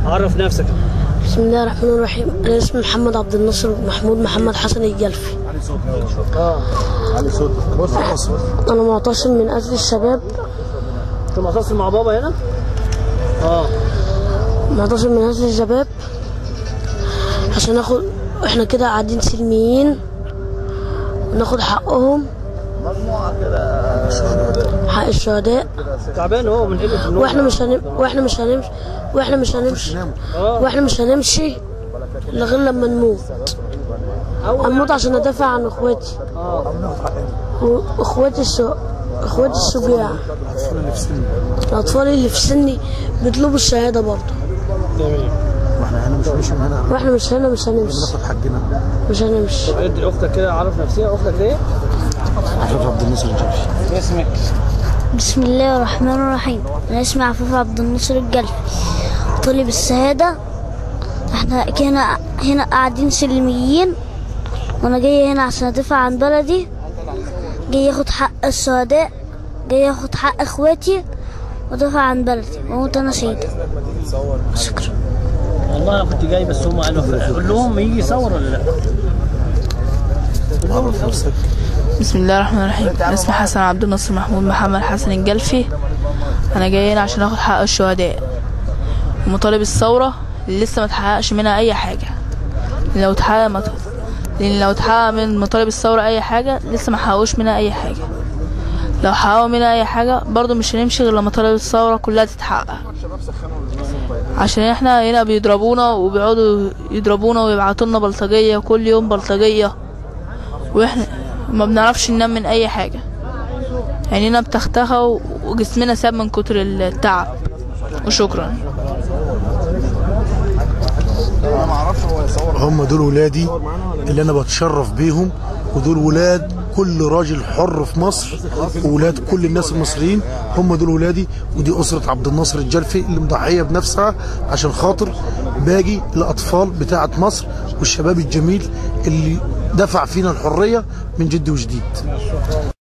عرف نفسك بسم الله الرحمن الرحيم انا اسمي محمد عبد الناصر محمود محمد حسن الجلفي علي صوتك بص بص انا معتصم من اجل الشباب انت معتصم مع بابا هنا اه معتصم من اجل الشباب عشان ناخد احنا كده قاعدين سلميين وناخد حقهم حق الشهداء تعبان هو من قله النوم واحنا مش هنم... واحنا مش هنمشي واحنا مش هنمشي واحنا مش هنمشي إلا غير لما نموت هنموت عشان ندافع عن اخواتي واخواتي السو... اخواتي الشجاع الاطفال اللي في سني بيطلبوا الشهاده برضه جميل واحنا هنا مش مش من هنا واحنا مش هنا مش هنمشي ناخد حقنا مش هنمشي ادي اختك كده عرف نفسها اختك ايه عفاف عبد الناصر الجرفي اسمك بسم الله الرحمن الرحيم انا اسمي عفاف عبد الناصر الجلفي طالب الشهادة احنا هنا هنا قاعدين سلميين وانا جاي هنا عشان ادافع عن بلدي جاي اخد حق الشهداء جاي اخد حق اخواتي وادافع عن بلدي واموت انا شهيدة شكرا والله انا كنت جاي بس هم قالوا قول لهم يجي يصور ولا لا عرف نفسك بسم الله الرحمن الرحيم انا اسمي حسن عبد الناصر محمود محمد حسن الجلفي انا جاي هنا عشان اخد حق الشهداء ومطالب الثورة اللي لسه ما تحققش منها اي حاجة لو اتحقق مط... لان لو اتحقق من مطالب الثورة اي حاجة لسه ما حققوش منها اي حاجة لو حققوا منها اي حاجة برضو مش هنمشي غير لما مطالب الثورة كلها تتحقق عشان احنا هنا بيضربونا وبيقعدوا يضربونا ويبعتوا لنا بلطجية كل يوم بلطجية واحنا ما بنعرفش ننام من اي حاجة عينينا بتختخى و- وجسمنا ساب من كتر التعب وشكرا هم دول ولادي اللي انا بتشرف بيهم ودول ولاد كل راجل حر في مصر وولاد كل الناس المصريين هم دول ولادي ودي اسره عبد الناصر الجلفي اللي مضحيه بنفسها عشان خاطر باقي الاطفال بتاعه مصر والشباب الجميل اللي دفع فينا الحريه من جد وجديد